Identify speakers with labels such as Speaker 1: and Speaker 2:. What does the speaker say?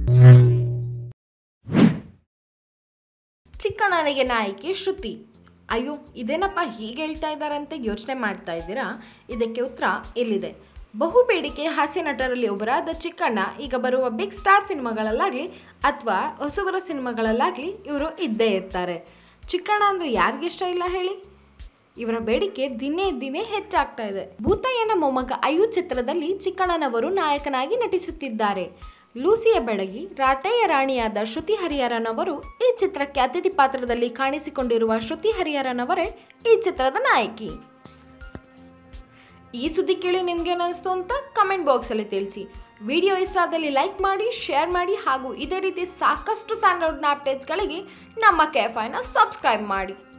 Speaker 1: ಚಿಕ್ಕಣ್ಣನಿಗೆ ನಾಯಕಿ ಶ್ರುತಿ ಅಯ್ಯೋ ಇದೇನಪ್ಪ ಹೀಗೆ ಹೇಳ್ತಾ ಇದ್ದಾರೆ ಅಂತ ಯೋಚನೆ ಮಾಡ್ತಾ ಇದ್ದೀರಾ ಇದಕ್ಕೆ ಉತ್ತರ ಇಲ್ಲಿದೆ ಬಹು ಬೇಡಿಕೆ ಹಾಸ್ಯ ನಟರಲ್ಲಿ ಒಬ್ಬರಾದ ಚಿಕ್ಕಣ್ಣ ಈಗ ಬರುವ ಬಿಗ್ ಸ್ಟಾರ್ ಸಿನಿಮಾಗಳಲ್ಲಾಗಲಿ ಅಥವಾ ಹೊಸಬರ ಸಿನಿಮಾಗಳಲ್ಲಾಗಲಿ ಇವರು ಇದ್ದೇ ಇರ್ತಾರೆ ಚಿಕ್ಕಣ್ಣ ಅಂದರೆ ಯಾರಿಗೆ ಇಷ್ಟ ಇಲ್ಲ ಹೇಳಿ ಇವರ ಬೇಡಿಕೆ ದಿನೇ ದಿನೇ ಹೆಚ್ಚಾಗ್ತಾ ಇದೆ ಭೂತಯ್ಯನ ಮೊಮ್ಮಗ ಅಯ್ಯು ಚಿತ್ರದಲ್ಲಿ ಚಿಕ್ಕಣ್ಣನವರು ನಾಯಕನಾಗಿ ನಟಿಸುತ್ತಿದ್ದಾರೆ ಲೂಸಿಯ ಬೆಳಗಿ ರಾಟೆಯ ರಾಣಿಯಾದ ಶ್ರುತಿ ಹರಿಹರನ್ ಅವರು ಈ ಚಿತ್ರಕ್ಕೆ ಅತಿಥಿ ಪಾತ್ರದಲ್ಲಿ ಕಾಣಿಸಿಕೊಂಡಿರುವ ಶ್ರುತಿ ಹರಿಹರನ್ ಅವರೇ ಈ ಚಿತ್ರದ ನಾಯಕಿ ಈ ಸುದ್ದಿ ಕೇಳಿ ನಿಮ್ಗೇನು ಅನಿಸ್ತು ಅಂತ ಕಮೆಂಟ್ ಬಾಕ್ಸಲ್ಲಿ ತಿಳಿಸಿ ವಿಡಿಯೋ ಇಷ್ಟ ಆದಲ್ಲಿ ಲೈಕ್ ಮಾಡಿ ಶೇರ್ ಮಾಡಿ ಹಾಗೂ ಇದೇ ರೀತಿ ಸಾಕಷ್ಟು ಸ್ಯಾಂಡಲ್ವುಡ್ನ ಅಪ್ಡೇಟ್ಸ್ಗಳಿಗೆ ನಮ್ಮ ಕೆಫೈನ ಸಬ್ಸ್ಕ್ರೈಬ್ ಮಾಡಿ